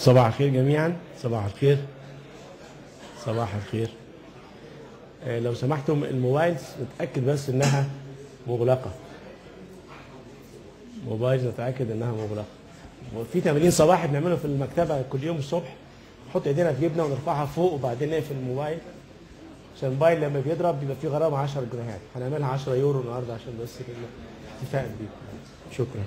صباح الخير جميعا صباح الخير صباح الخير آه، لو سمحتم الموبايلز نتأكد بس انها مغلقة موبايل نتأكد انها مغلقة وفي تمرين صباحي بنعمله في المكتبة كل يوم الصبح نحط ايدينا في جيبنا ونرفعها فوق وبعدين نقفل الموبايل عشان الموبايل لما بيضرب بيبقى فيه غرامة 10 جنيهات هنعملها 10 يورو النهارده عشان بس كده اتفاق بيكم شكرا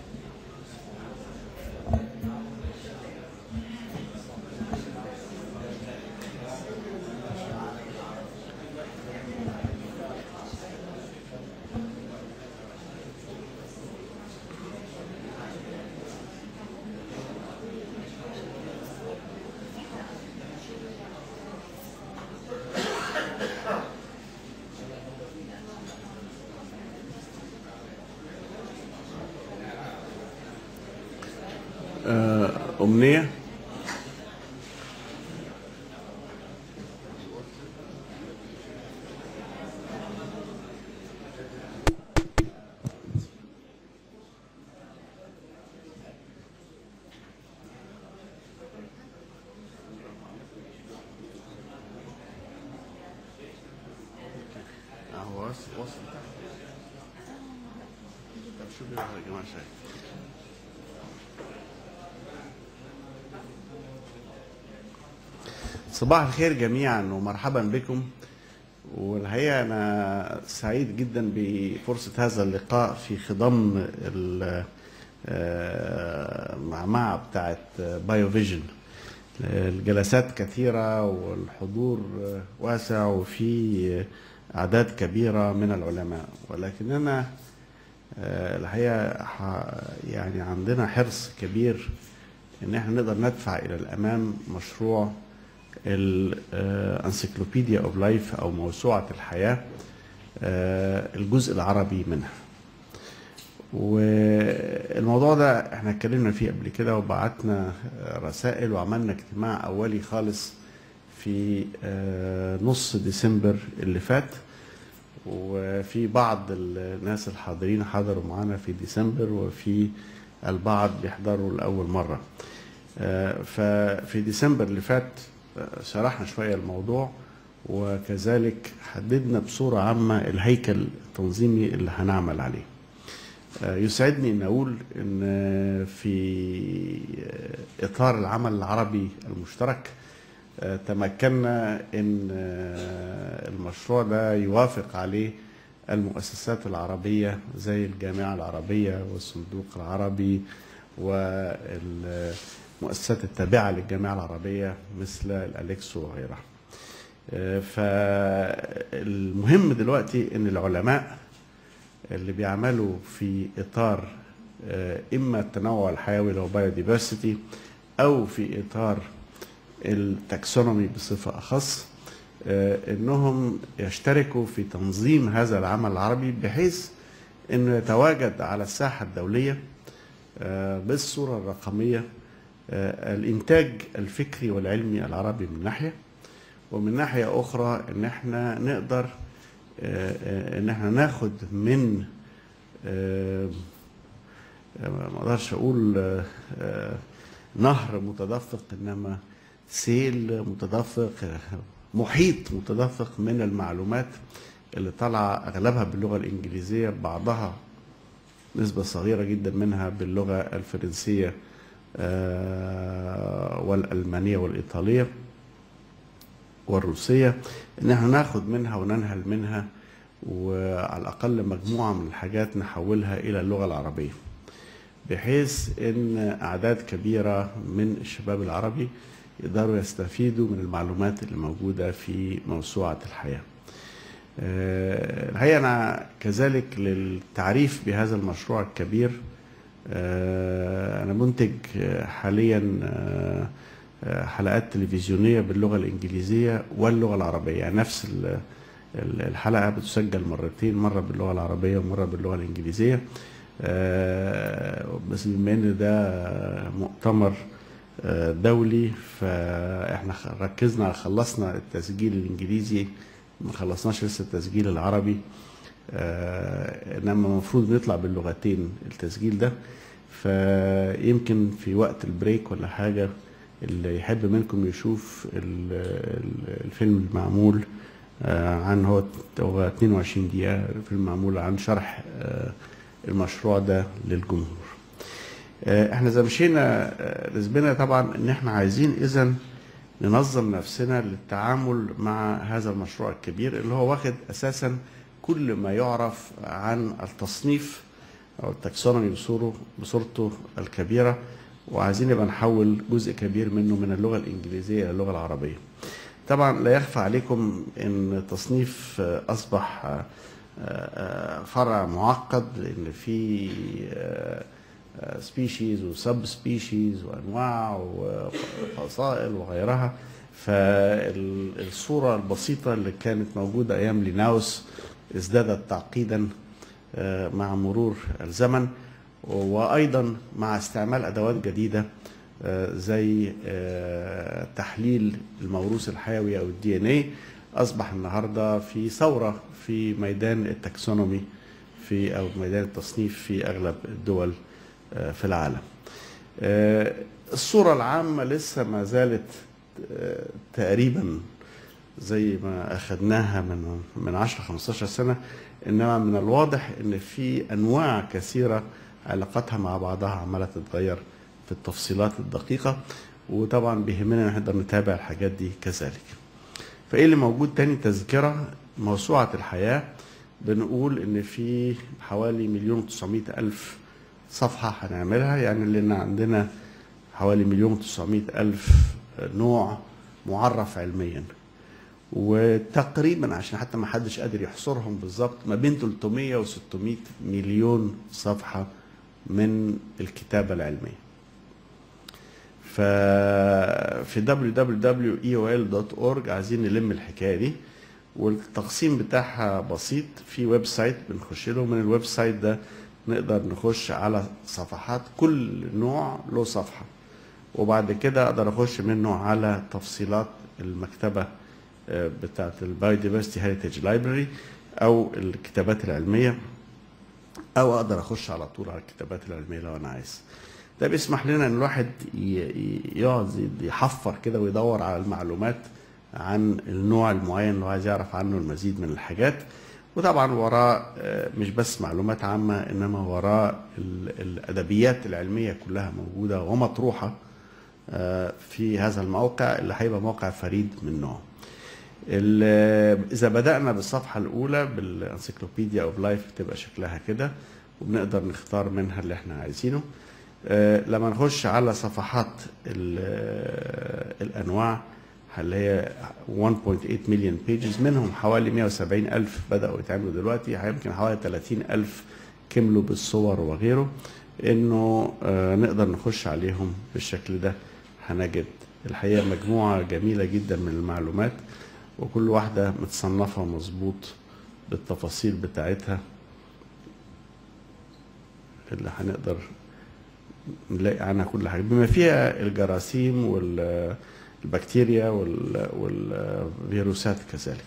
آه، أمنية هو وصل وصل طب شوفوا يا جماعة شايف صباح الخير جميعا ومرحبا بكم والحقيقه انا سعيد جدا بفرصه هذا اللقاء في خضم ال- آه، المعمعه بتاعت بايو فيجن الجلسات كثيره والحضور واسع وفي اعداد كبيره من العلماء ولكننا آه، الحقيقه ح- يعني عندنا حرص كبير ان احنا نقدر ندفع الى الامام مشروع الانسيكلوبيديا اوف لايف او موسوعه الحياه آه، الجزء العربي منها والموضوع ده احنا اتكلمنا فيه قبل كده وبعتنا رسائل وعملنا اجتماع اولي خالص في آه، نص ديسمبر اللي فات وفي بعض الناس الحاضرين حضروا معانا في ديسمبر وفي البعض بيحضروا لأول مرة آه، ففي ديسمبر اللي فات آه، شرحنا شوية الموضوع وكذلك حددنا بصورة عامة الهيكل التنظيمي اللي هنعمل عليه آه، يسعدني ان اقول ان آه، في آه، اطار العمل العربي المشترك آه، تمكنا ان آه، المشروع ده يوافق عليه المؤسسات العربية زي الجامعة العربية والصندوق العربي والمؤسسات التابعة للجامعة العربية مثل الأليكسو وغيرها آه، فالمهم دلوقتي ان العلماء اللي بيعملوا في اطار آه، اما التنوع الحيوي اللي هو بايوديفرسيتي او في اطار التاكسونومي بصفه اخص آه، انهم يشتركوا في تنظيم هذا العمل العربي بحيث انه يتواجد على الساحه الدوليه آه، بالصوره الرقميه آه، الانتاج الفكري والعلمي العربي من ناحيه ومن ناحيه اخرى ان احنا نقدر آه، آه، ان احنا ناخد من آه، آه، ما اقدرش اقول آه، آه، نهر متدفق انما سيل متدفق آه، محيط متدفق من المعلومات اللي طالعه اغلبها باللغه الانجليزيه بعضها نسبه صغيره جدا منها باللغه الفرنسيه آه، والالمانيه والايطاليه والروسيه ان احنا ناخد منها وننهل منها وعلى الاقل مجموعه من الحاجات نحولها الى اللغه العربيه بحيث ان اعداد كبيره من الشباب العربي يقدروا يستفيدوا من المعلومات اللي موجوده في موسوعه الحياه. آه، الحقيقه انا كذلك للتعريف بهذا المشروع الكبير آه، انا منتج آه، حاليا آه، آه، حلقات تلفزيونيه باللغه الانجليزيه واللغه العربيه يعني نفس ال- ال- الحلقه بتسجل مرتين مره باللغه العربيه ومره باللغه الانجليزيه آه، بس بما ان ده مؤتمر آه، دولي فاحنا خ- ركزنا خلصنا التسجيل الانجليزي ما خلصناش لسه التسجيل العربي آه، انما المفروض نطلع باللغتين التسجيل ده فيمكن في وقت البريك ولا حاجه اللي يحب منكم يشوف ال- ال- الفيلم المعمول آه، عن هو هو 22 دقيقة فيلم معمول عن شرح آه، المشروع ده للجمهور آه، احنا زي مشينا آه، رزقنا طبعا ان احنا عايزين اذا ننظم نفسنا للتعامل مع هذا المشروع الكبير اللي هو واخد اساسا كل ما يعرف عن التصنيف او التاكسونومي بصوره بصورته الكبيره وعايزين يبقى نحول جزء كبير منه من اللغه الانجليزيه الى اللغه العربيه. طبعا لا يخفى عليكم ان التصنيف آه، اصبح آه، آه، فرع معقد لان في سبيشيز وسب سبيشيز وانواع وفصائل وغيرها فالصوره البسيطه اللي كانت موجوده ايام ليناوس ازدادت تعقيدا آه، مع مرور الزمن وايضا مع استعمال ادوات جديده آه، زي آه، تحليل الموروث الحيوي او الدي ان اي اصبح النهارده في ثوره في ميدان التاكسونومي في او ميدان التصنيف في اغلب الدول آه، في العالم. آه، الصوره العامه لسه ما زالت آه، تقريبا زي ما اخذناها من من 10 15 سنه انما من الواضح ان في انواع كثيره علاقاتها مع بعضها عماله تتغير في التفصيلات الدقيقه وطبعا بيهمنا نقدر نتابع الحاجات دي كذلك. فايه اللي موجود تاني تذكره موسوعه الحياه بنقول ان في حوالي مليون وتسعمائة الف صفحه هنعملها يعني لان عندنا حوالي مليون وتسعمائة الف نوع معرف علميا وتقريبا عشان حتى ما حدش قادر يحصرهم بالظبط ما بين 300 و 600 مليون صفحه من الكتابه العلميه ففي www.eol.org عايزين نلم الحكايه دي والتقسيم بتاعها بسيط في ويب سايت بنخش له من الويب سايت ده نقدر نخش على صفحات كل نوع له صفحه وبعد كده اقدر اخش منه على تفصيلات المكتبه آه، بتاعه البايوديفرستي هيريتج لايبراري او الكتابات العلميه او اقدر اخش على طول على الكتابات العلميه لو انا عايز ده بيسمح لنا ان الواحد ي- ي- يقعد يحفر كده ويدور على المعلومات عن النوع المعين اللي هو عايز يعرف عنه المزيد من الحاجات وطبعا وراه آه، مش بس معلومات عامه انما وراه ال- الادبيات العلميه كلها موجوده ومطروحه آه، في هذا الموقع اللي هيبقى موقع فريد من نوعه. ال- اذا بدانا بالصفحه الاولى بالانسيكلوبيديا اوف لايف بتبقى شكلها كده وبنقدر نختار منها اللي احنا عايزينه آه، لما نخش على صفحات ال- الانواع اللي هي 1.8 مليون بيجز منهم حوالي 170 ألف بدأوا يتعملوا دلوقتي يمكن حوالي 30 ألف كملوا بالصور وغيره إنه آه، نقدر نخش عليهم بالشكل ده هنجد الحقيقة مجموعة جميلة جدا من المعلومات وكل واحدة متصنفة مظبوط بالتفاصيل بتاعتها اللي هنقدر نلاقي عنها كل حاجة بما فيها الجراثيم والبكتيريا وال- والفيروسات كذلك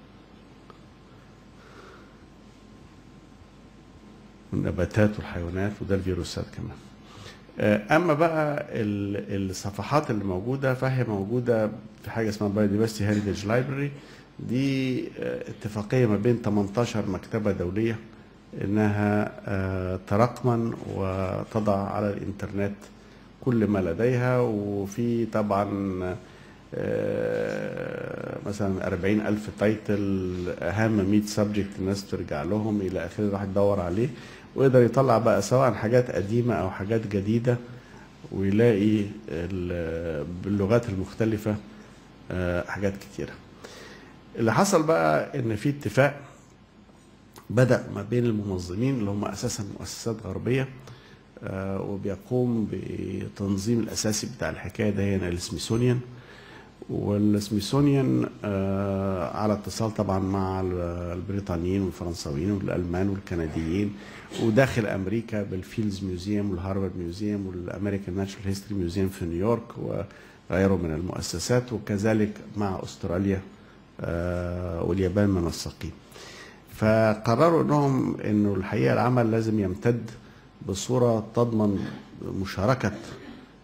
النباتات والحيوانات وده الفيروسات كمان آه، اما بقى ال- الصفحات اللي موجوده فهي موجوده في حاجه اسمها بايوديفرستي هيريتج لايبرري دي آه، اتفاقيه ما بين 18 مكتبه دوليه انها آه، ترقمن وتضع على الانترنت كل ما لديها وفي طبعا آه، مثلا 40 ألف تايتل أهم 100 سبجكت الناس ترجع لهم إلى آخره الواحد يدور عليه ويقدر يطلع بقى سواء حاجات قديمة أو حاجات جديدة ويلاقي ال- باللغات المختلفة آه، حاجات كتيرة اللي حصل بقى إن في اتفاق بدأ ما بين المنظمين اللي هم أساسا مؤسسات غربية آه، وبيقوم بتنظيم الأساسي بتاع الحكاية ده هنا السميثونيان والسميثونيان آه، على اتصال طبعا مع ال- البريطانيين والفرنساويين والالمان والكنديين وداخل امريكا بالفيلدز ميوزيوم والهارفارد ميوزيوم والامريكان ناتشورال هيستوري ميوزيوم في نيويورك وغيره من المؤسسات وكذلك مع استراليا آه، واليابان منسقين فقرروا انهم انه الحقيقه العمل لازم يمتد بصوره تضمن مشاركه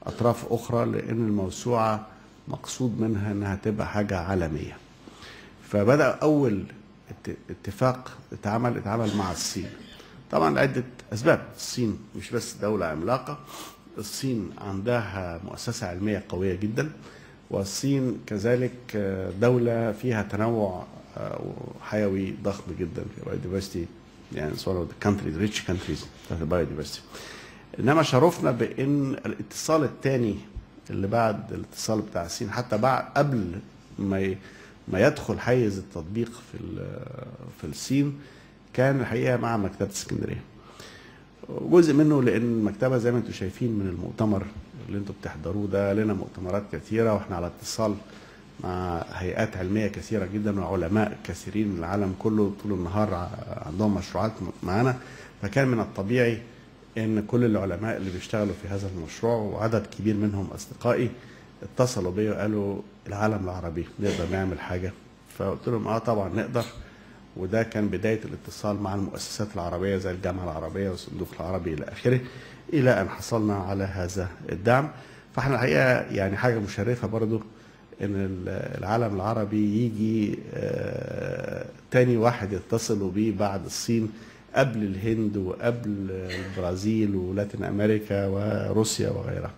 اطراف اخرى لان الموسوعه مقصود منها انها تبقى حاجه عالميه فبدا اول ات- اتفاق اتعمل اتعمل مع الصين طبعا لعده اسباب الصين مش بس دوله عملاقه الصين عندها مؤسسه علميه قويه جدا والصين كذلك آه، دوله فيها تنوع آه، حيوي ضخم جدا في biodiversity يعني it's one of the countries rich countries في biodiversity انما شرفنا بان الاتصال الثاني اللي بعد الاتصال بتاع الصين حتى بعد قبل ما ي- ما يدخل حيز التطبيق في ال- في الصين كان الحقيقه مع مكتبه اسكندريه جزء منه لان المكتبه زي ما انتم شايفين من المؤتمر اللي انتم بتحضروه ده لنا مؤتمرات كثيره واحنا على اتصال مع هيئات علميه كثيره جدا وعلماء كثيرين من العالم كله طول النهار ع- عندهم مشروعات معانا فكان من الطبيعي ان كل العلماء اللي بيشتغلوا في هذا المشروع وعدد كبير منهم اصدقائي اتصلوا بيا وقالوا العالم العربي نقدر نعمل حاجه فقلت لهم اه طبعا نقدر وده كان بدايه الاتصال مع المؤسسات العربيه زي الجامعه العربيه والصندوق العربي الى اخره الى ان حصلنا على هذا الدعم فاحنا الحقيقه يعني حاجه مشرفه برضو ان ال- العالم العربي يجي آه، تاني واحد يتصلوا بيه بعد الصين قبل الهند وقبل البرازيل ولاتين امريكا وروسيا وغيرها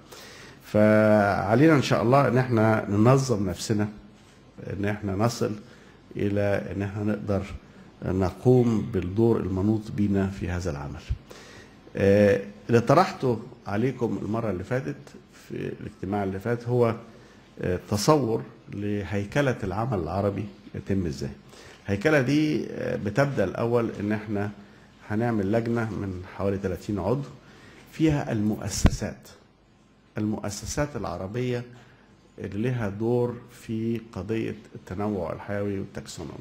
فعلينا ان شاء الله ان احنا ننظم نفسنا ان احنا نصل الى ان احنا نقدر نقوم بالدور المنوط بينا في هذا العمل آه، اللي طرحته عليكم المرة اللي فاتت في الاجتماع اللي فات هو آه، تصور لهيكلة العمل العربي يتم ازاي الهيكلة دي آه، بتبدأ الأول إن احنا هنعمل لجنة من حوالي 30 عضو فيها المؤسسات المؤسسات العربية اللي لها دور في قضية التنوع الحيوي والتاكسونومي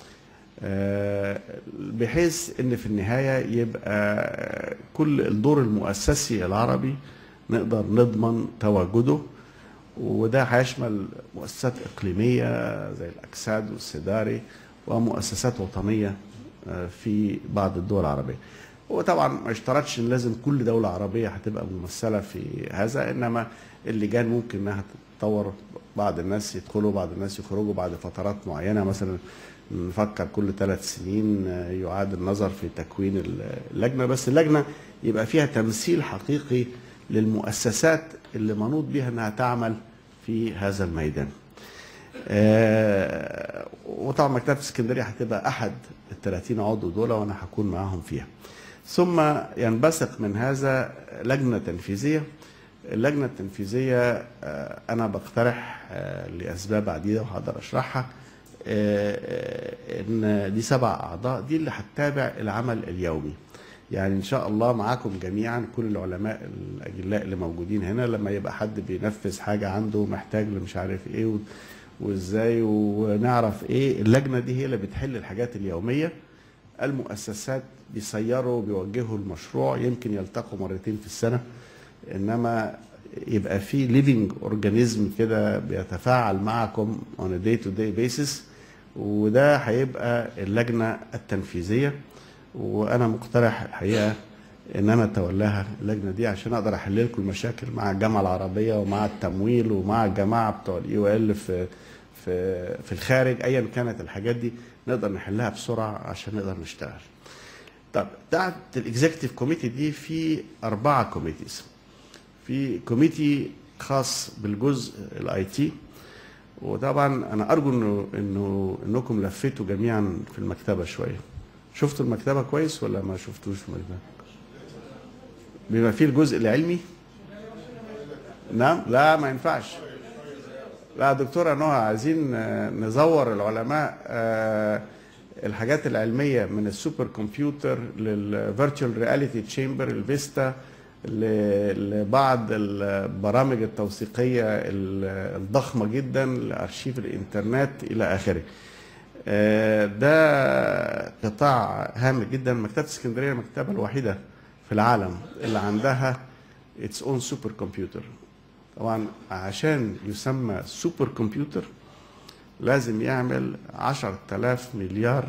آه، بحيث ان في النهايه يبقى كل الدور المؤسسي العربي نقدر نضمن تواجده وده هيشمل مؤسسات اقليميه زي الاكساد والسداري ومؤسسات وطنيه آه، في بعض الدول العربيه. وطبعا ما اشترطش ان لازم كل دوله عربيه هتبقى ممثله في هذا انما اللجان ممكن انها تتطور بعض الناس يدخلوا بعض الناس يخرجوا بعد فترات معينه مثلا نفكر كل ثلاث سنين آه، يعاد النظر في تكوين اللجنه بس اللجنه يبقى فيها تمثيل حقيقي للمؤسسات اللي منوط بها انها تعمل في هذا الميدان. آه، وطبعا مكتبه اسكندريه هتبقى احد ال 30 عضو دول وانا هكون معاهم فيها. ثم ينبثق من هذا لجنه تنفيذيه اللجنه التنفيذيه آه، انا بقترح آه، لاسباب عديده وهقدر اشرحها آه، آه، ان دي سبع اعضاء دي اللي هتتابع العمل اليومي يعني ان شاء الله معاكم جميعا كل العلماء الاجلاء اللي موجودين هنا لما يبقى حد بينفذ حاجه عنده محتاج مش عارف ايه و- وازاي ونعرف ايه اللجنه دي هي اللي بتحل الحاجات اليوميه المؤسسات بيسيروا بيوجهوا المشروع يمكن يلتقوا مرتين في السنه انما يبقى في ليفنج اورجانيزم كده بيتفاعل معكم on a day to day basis وده هيبقى اللجنه التنفيذيه وانا مقترح الحقيقه ان انا اتولاها اللجنه دي عشان اقدر احل لكم المشاكل مع الجامعه العربيه ومع التمويل ومع الجماعه بتوع الاي او ال في في في الخارج ايا كانت الحاجات دي نقدر نحلها بسرعه عشان نقدر نشتغل. طب تحت الاكزيكتيف كوميتي دي في اربعه كوميتيز. في كوميتي خاص بالجزء الاي تي وطبعا انا ارجو انه انه انكم لفيتوا جميعا في المكتبه شويه. شفتوا المكتبه كويس ولا ما شفتوش في المكتبه؟ بما فيه الجزء العلمي نعم لا ما ينفعش لا دكتورة نهى عايزين آه، نزور العلماء آه، الحاجات العلمية من السوبر كمبيوتر للفيرتشوال رياليتي تشامبر الفيستا ل- لبعض البرامج التوثيقية ال- الضخمة جدا لأرشيف الإنترنت إلى آخره آه، ده قطاع هام جدا مكتبة اسكندرية المكتبة الوحيدة في العالم اللي عندها its own سوبر كمبيوتر طبعا عشان يسمى سوبر كمبيوتر لازم يعمل 10000 مليار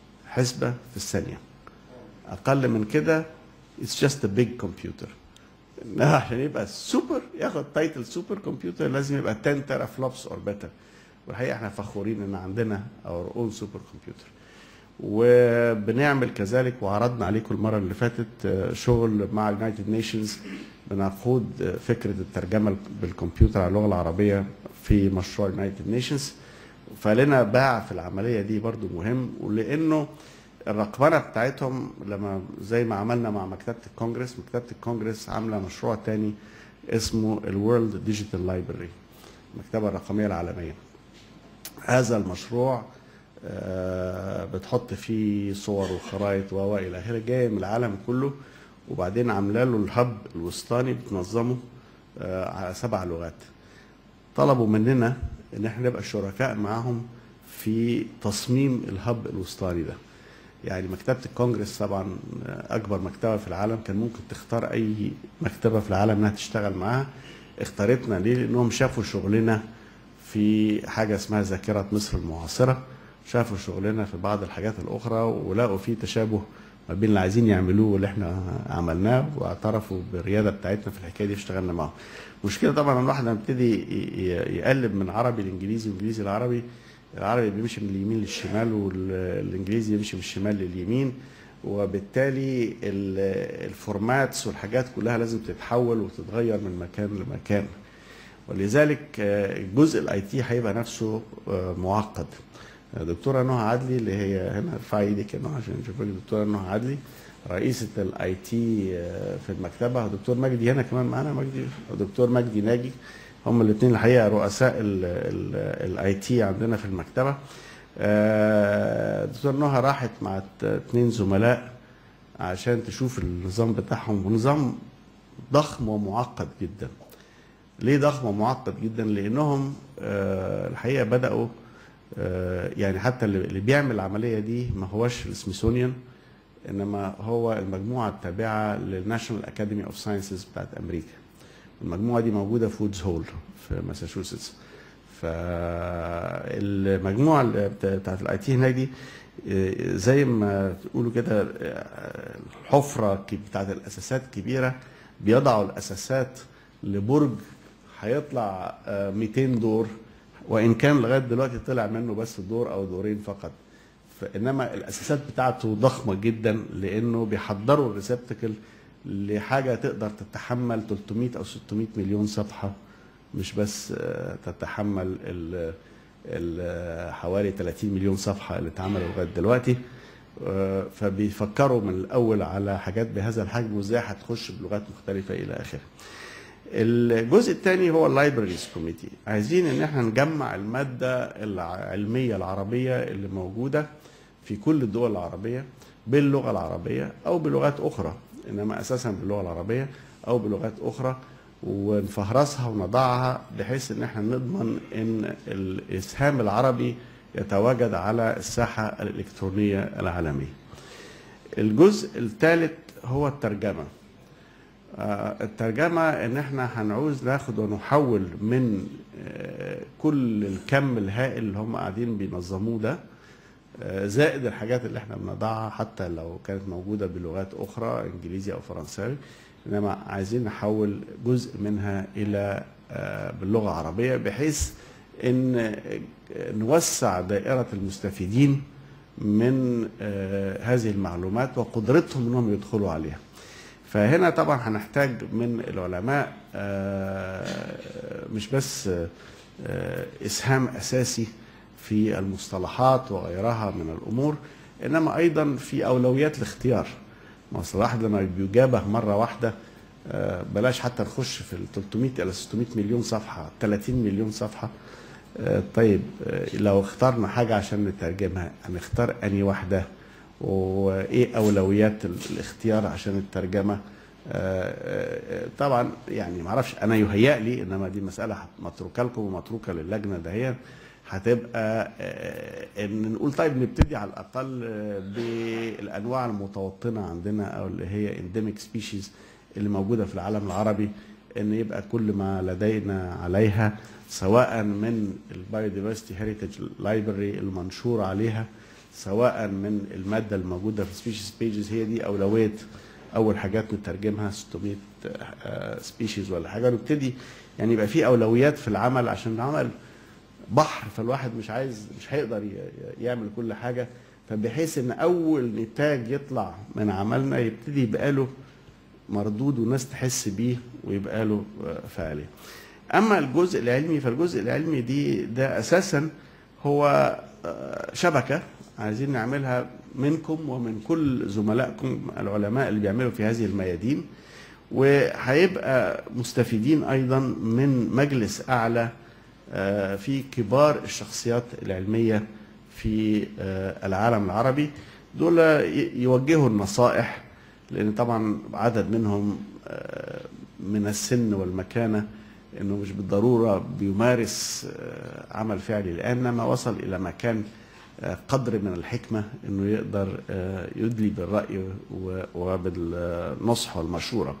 حسبة في الثانية أقل من كده it's just a big computer انها عشان يبقى سوبر ياخد تايتل سوبر كمبيوتر لازم يبقى 10 تيرا فلوبس اور بيتر والحقيقه احنا فخورين ان عندنا اور اون سوبر كمبيوتر وبنعمل كذلك وعرضنا عليكم المره اللي فاتت آه، شغل مع اليونايتد نيشنز بنقود آه، فكره الترجمه بالكمبيوتر على اللغه العربيه في مشروع اليونايتد نيشنز فلنا باع في العمليه دي برضو مهم ولانه الرقمنه بتاعتهم لما زي ما عملنا مع مكتبه الكونجرس مكتبه الكونجرس عامله مشروع تاني اسمه الورلد ديجيتال لايبرري المكتبه الرقميه العالميه هذا المشروع آه، بتحط فيه صور وخرائط و الى اخره جاي من العالم كله وبعدين عامله له الهب الوسطاني بتنظمه آه، على سبع لغات طلبوا مننا ان احنا نبقى شركاء معاهم في تصميم الهب الوسطاني ده يعني مكتبه الكونجرس طبعا اكبر مكتبه في العالم كان ممكن تختار اي مكتبه في العالم انها تشتغل معاها اختارتنا ليه لانهم شافوا شغلنا في حاجه اسمها ذاكره مصر المعاصره شافوا شغلنا في بعض الحاجات الاخرى ولقوا في تشابه ما بين اللي عايزين يعملوه واللي احنا عملناه واعترفوا بالرياده بتاعتنا في الحكايه دي اشتغلنا معاهم. مشكله طبعا لما الواحد يبتدي ي- ي- يقلب من عربي لانجليزي وانجليزي لعربي العربي بيمشي من اليمين للشمال والانجليزي يمشي من الشمال لليمين وبالتالي ال- الفورماتس والحاجات كلها لازم تتحول وتتغير من مكان لمكان ولذلك آه، الجزء الاي تي هيبقى نفسه آه، معقد دكتوره نهى عدلي اللي هي هنا ارفعي ايدك يا نهى عشان نشوفك دكتوره نهى عدلي رئيسه الاي تي في المكتبه ودكتور مجدي هنا كمان معانا مجدي ودكتور مجدي ناجي هم الاثنين الحقيقه رؤساء الاي تي عندنا في المكتبه آه، دكتور نهى راحت مع اثنين زملاء عشان تشوف النظام بتاعهم ونظام ضخم ومعقد جدا ليه ضخم ومعقد جدا لانهم آه، الحقيقه بداوا آه، يعني حتى اللي اللي بيعمل العمليه دي ما هوش السميثونيان انما هو المجموعه التابعه للناشونال اكاديمي اوف ساينسز بتاعت امريكا المجموعه دي موجوده في وودز هول في ماساتشوستس فالمجموعه اللي بتا- بتاعت الاي تي هناك دي آه، زي ما تقولوا كده آه، الحفره ك- بتاعت الاساسات كبيره بيضعوا الاساسات لبرج هيطلع آه، 200 دور وان كان لغايه دلوقتي طلع منه بس دور او دورين فقط فانما الاساسات بتاعته ضخمه جدا لانه بيحضروا الريسبتكل لحاجه تقدر تتحمل 300 او 600 مليون صفحه مش بس آه، تتحمل ال ال- حوالي 30 مليون صفحه اللي اتعملوا لغايه دلوقتي آه، فبيفكروا من الاول على حاجات بهذا الحجم وازاي هتخش بلغات مختلفه الى اخره. الجزء الثاني هو اللايبراريز كوميتي عايزين ان احنا نجمع الماده العلميه العربيه اللي موجوده في كل الدول العربيه باللغه العربيه او بلغات اخرى انما اساسا باللغه العربيه او بلغات اخرى ونفهرسها ونضعها بحيث ان احنا نضمن ان الاسهام العربي يتواجد على الساحه الالكترونيه العالميه. الجزء الثالث هو الترجمه. آه، الترجمة ان احنا هنعوز ناخد ونحول من آه، كل الكم الهائل اللي هم قاعدين بينظموه ده آه، زائد الحاجات اللي احنا بنضعها حتى لو كانت موجودة بلغات اخرى انجليزي او فرنساوي انما عايزين نحول جزء منها الى آه، باللغة العربية بحيث ان آه، نوسع دائرة المستفيدين من آه، هذه المعلومات وقدرتهم انهم يدخلوا عليها فهنا طبعا هنحتاج من العلماء آه، مش بس آه، اسهام اساسي في المصطلحات وغيرها من الامور انما ايضا في اولويات الاختيار مصطلح واحد لما بيجابه مره واحده آه، بلاش حتى نخش في ال 300 الى 600 مليون صفحه 30 مليون صفحه آه، طيب آه، لو اخترنا حاجه عشان نترجمها هنختار اني واحده وايه اولويات ال- الاختيار عشان الترجمه آه، آه، طبعا يعني ما اعرفش انا يهيأ لي انما دي مساله متروكه لكم ومتروكه للجنه دهيا هتبقى آه، ان نقول طيب نبتدي على الاقل آه، بالانواع المتوطنه عندنا او اللي هي انديميك سبيشيز اللي موجوده في العالم العربي ان يبقى كل ما لدينا عليها سواء من البايوديفرستي هيريتج لايبرري المنشور عليها سواء من الماده الموجوده في سبيشيز بيجز هي دي اولويه اول حاجات نترجمها 600 سبيشيز ولا حاجه نبتدي يعني يبقى في اولويات في العمل عشان العمل بحر فالواحد مش عايز مش هيقدر ي- ي- يعمل كل حاجه فبحيث ان اول نتاج يطلع من عملنا يبتدي يبقى له مردود والناس تحس بيه ويبقى له آه، فعاليه. اما الجزء العلمي فالجزء العلمي دي ده اساسا هو آه، شبكه عايزين نعملها منكم ومن كل زملائكم العلماء اللي بيعملوا في هذه الميادين وهيبقى مستفيدين ايضا من مجلس اعلى آه، في كبار الشخصيات العلميه في آه، العالم العربي دول ي- يوجهوا النصائح لان طبعا عدد منهم آه، من السن والمكانه انه مش بالضروره بيمارس آه، عمل فعلي الان انما وصل الى مكان آه، قدر من الحكمه انه يقدر آه، يدلي بالراي و- وبالنصح والمشوره.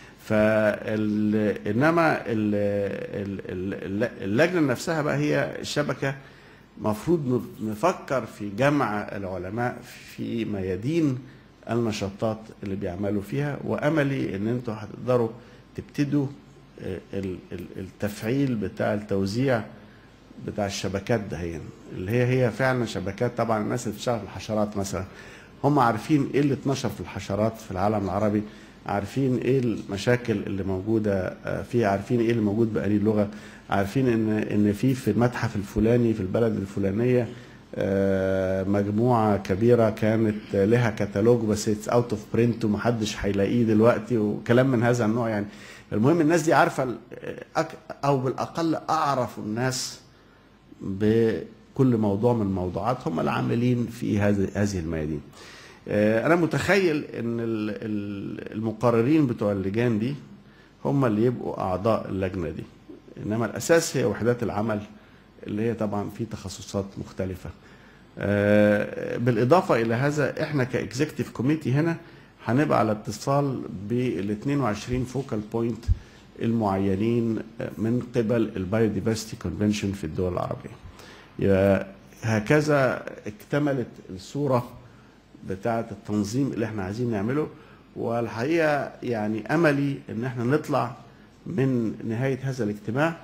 فال انما ال- ال- ال- اللجنه نفسها بقى هي الشبكه مفروض نفكر في جمع العلماء في ميادين النشاطات اللي بيعملوا فيها واملي ان انتوا هتقدروا تبتدوا آه، ال- ال- التفعيل بتاع التوزيع بتاع الشبكات دهين اللي هي هي فعلا شبكات طبعا الناس اللي بتشتغل في الحشرات مثلا هم عارفين ايه اللي اتنشر في الحشرات في العالم العربي عارفين ايه المشاكل اللي موجوده آه، فيها عارفين ايه اللي موجود بقالي اللغه عارفين ان ان في في المتحف الفلاني في البلد الفلانيه آه، مجموعه كبيره كانت لها كتالوج بس اتس اوت اوف برنت ومحدش هيلاقيه دلوقتي وكلام من هذا النوع يعني المهم الناس دي عارفه ال- أك- او بالاقل اعرف الناس بكل موضوع من الموضوعات هم العاملين في هذه هذه الميادين. آه، انا متخيل ان ال- ال- المقررين بتوع اللجان دي هم اللي يبقوا اعضاء اللجنه دي انما الاساس هي وحدات العمل اللي هي طبعا في تخصصات مختلفه آه، بالاضافه الى هذا احنا كاكزيكتيف كوميتي هنا هنبقى على اتصال بال 22 فوكال بوينت المعينين من قبل البايوديفرستي كونفنشن في الدول العربيه. يبقى هكذا اكتملت الصوره بتاعه التنظيم اللي احنا عايزين نعمله والحقيقه يعني املي ان احنا نطلع من نهايه هذا الاجتماع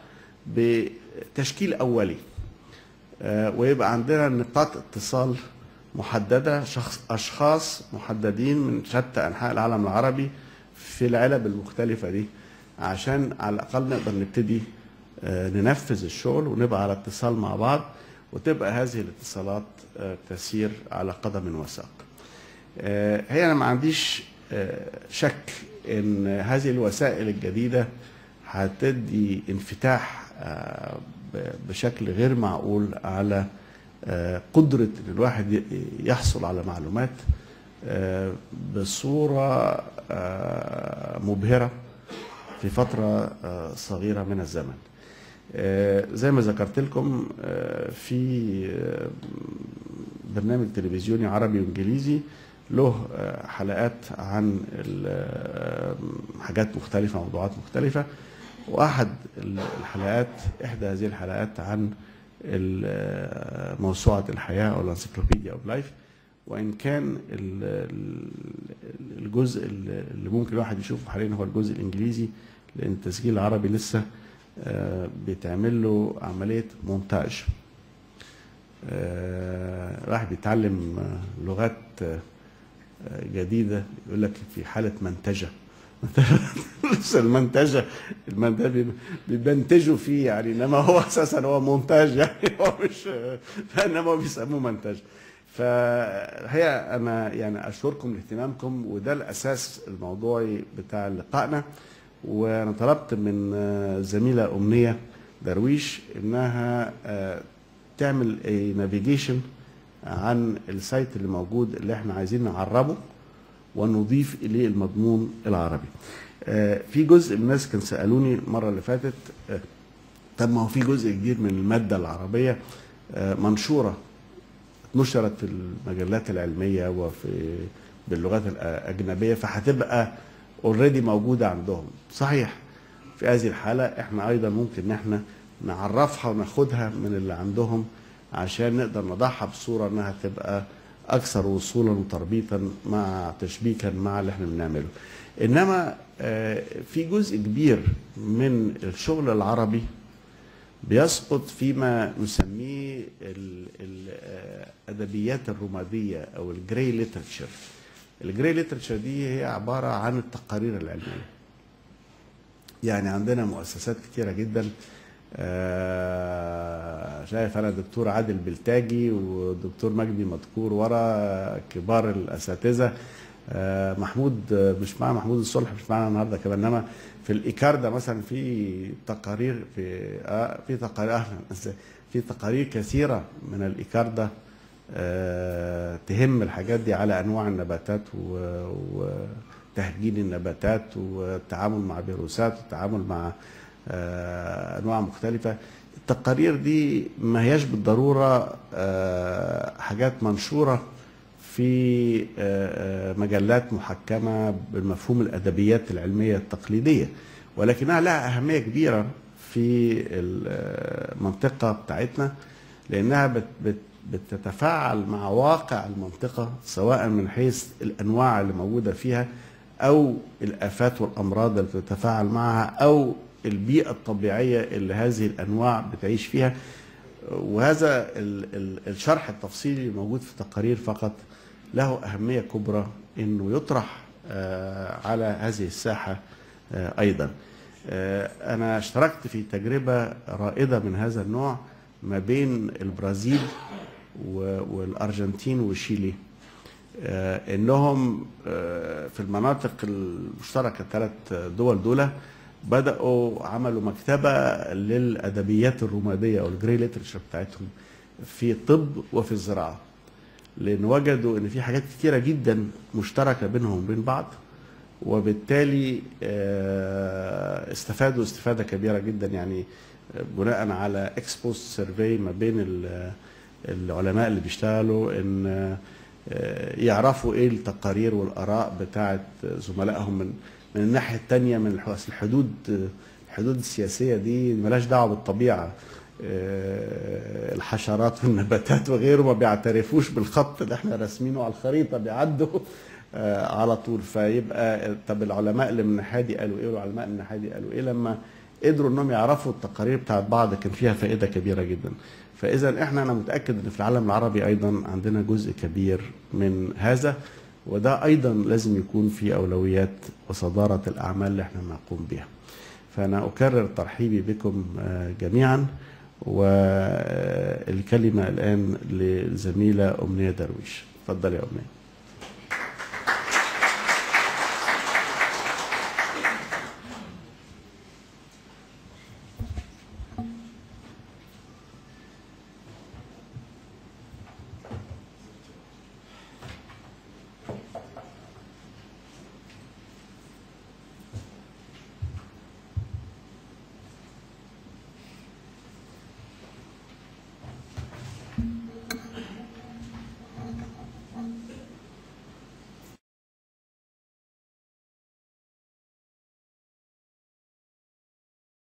بتشكيل اولي آه، ويبقى عندنا نقاط اتصال محدده شخص اشخاص محددين من شتى انحاء العالم العربي في العلب المختلفه دي عشان على الاقل نقدر نبتدي آه، ننفذ الشغل ونبقى على اتصال مع بعض وتبقى هذه الاتصالات آه، تسير على قدم وساق. آه، هي انا ما عنديش آه، شك ان هذه الوسائل الجديده هتدي انفتاح آه، ب- بشكل غير معقول على آه، قدره ان الواحد ي- يحصل على معلومات آه، بصوره آه، مبهره في فتره آه، صغيره من الزمن. آه، زي ما ذكرت لكم آه، في آه، برنامج تلفزيوني عربي وانجليزي له آه، حلقات عن ال- آه، حاجات مختلفة موضوعات مختلفة وأحد ال- الحلقات إحدى هذه الحلقات عن ال- آه، موسوعة الحياة أو الانسيكلوبيديا أوف لايف وإن كان ال- ال- الجزء اللي ممكن الواحد يشوفه حاليا هو الجزء الإنجليزي لأن التسجيل العربي لسه آه، بيتعمل له عملية مونتاج آه، راح بيتعلم آه، لغات آه، آه، جديدة يقول لك في حالة منتجة لسه المنتجة المنتجة بي- بيبنتجوا فيه يعني انما هو اساسا هو مونتاج يعني هو مش انما هو بيسموه منتج فهي انا يعني اشكركم لاهتمامكم وده الاساس الموضوعي بتاع لقائنا وانا طلبت من آه، زميله امنيه درويش انها آه، تعمل نافيجيشن عن السايت اللي موجود اللي احنا عايزين نعربه ونضيف اليه المضمون العربي. آه، في جزء من الناس كان سالوني المره اللي فاتت آه، طب ما هو في جزء كبير من الماده العربيه آه، منشوره نشرت في المجلات العلميه وفي باللغات الاجنبيه فهتبقى اوريدي موجوده عندهم صحيح في هذه الحاله احنا ايضا ممكن ان احنا نعرفها وناخدها من اللي عندهم عشان نقدر نضعها بصوره انها تبقى اكثر وصولا وتربيطا مع تشبيكا مع اللي احنا بنعمله انما آه، في جزء كبير من الشغل العربي بيسقط فيما نسميه ال- ال- آه، الادبيات الرماديه او الجراي ليترشر الجراي ليترشر دي هي عباره عن التقارير العلميه يعني عندنا مؤسسات كتيره جدا آه، شايف انا دكتور عادل بلتاجي ودكتور مجدي مذكور ورا كبار الاساتذه آه، محمود آه، مش معنا محمود الصلح مش معنا النهارده كمان انما في الايكاردا مثلا في تقارير في آه في تقارير أهلاً، إزاي؟ في تقارير كثيره من الايكاردا آه، تهم الحاجات دي على انواع النباتات و- وتهجين النباتات والتعامل مع فيروسات والتعامل مع آه، انواع مختلفه التقارير دي ما هياش بالضروره آه، حاجات منشوره في آه، آه، مجلات محكمه بالمفهوم الادبيات العلميه التقليديه ولكنها لها اهميه كبيره في المنطقه بتاعتنا لانها بت بت بتتفاعل مع واقع المنطقه سواء من حيث الانواع اللي موجوده فيها او الافات والامراض اللي بتتفاعل معها او البيئه الطبيعيه اللي هذه الانواع بتعيش فيها وهذا ال ال الشرح التفصيلي الموجود في التقارير فقط له اهميه كبرى انه يطرح آه، على هذه الساحه آه، ايضا آه، انا اشتركت في تجربه رائده من هذا النوع ما بين البرازيل و- والارجنتين وشيلي آه، انهم آه، في المناطق المشتركه الثلاث دول دول بداوا عملوا مكتبه للادبيات الرماديه او الجري ليترشر بتاعتهم في الطب وفي الزراعه لان وجدوا ان في حاجات كتيره جدا مشتركه بينهم وبين بعض وبالتالي آه، استفادوا استفاده كبيره جدا يعني بناء على اكسبوست سيرفي ما بين ال- العلماء اللي بيشتغلوا ان آه، يعرفوا ايه التقارير والاراء بتاعه زملائهم من من الناحيه الثانيه من الح- الحدود الحدود السياسيه دي ملاش دعوه بالطبيعه آه، الحشرات والنباتات وغيره ما بيعترفوش بالخط اللي احنا راسمينه على الخريطه بيعدوا آه، على طول فيبقى طب العلماء اللي من الناحيه دي قالوا ايه والعلماء من الناحيه دي قالوا ايه لما قدروا انهم يعرفوا التقارير بتاعت بعض كان فيها فائده كبيره جدا فاذا احنا انا متاكد ان في العالم العربي ايضا عندنا جزء كبير من هذا وده ايضا لازم يكون في اولويات وصداره الاعمال اللي احنا نقوم بها فانا اكرر ترحيبي بكم آه، جميعا والكلمه الان للزميله امنيه درويش اتفضل يا امنيه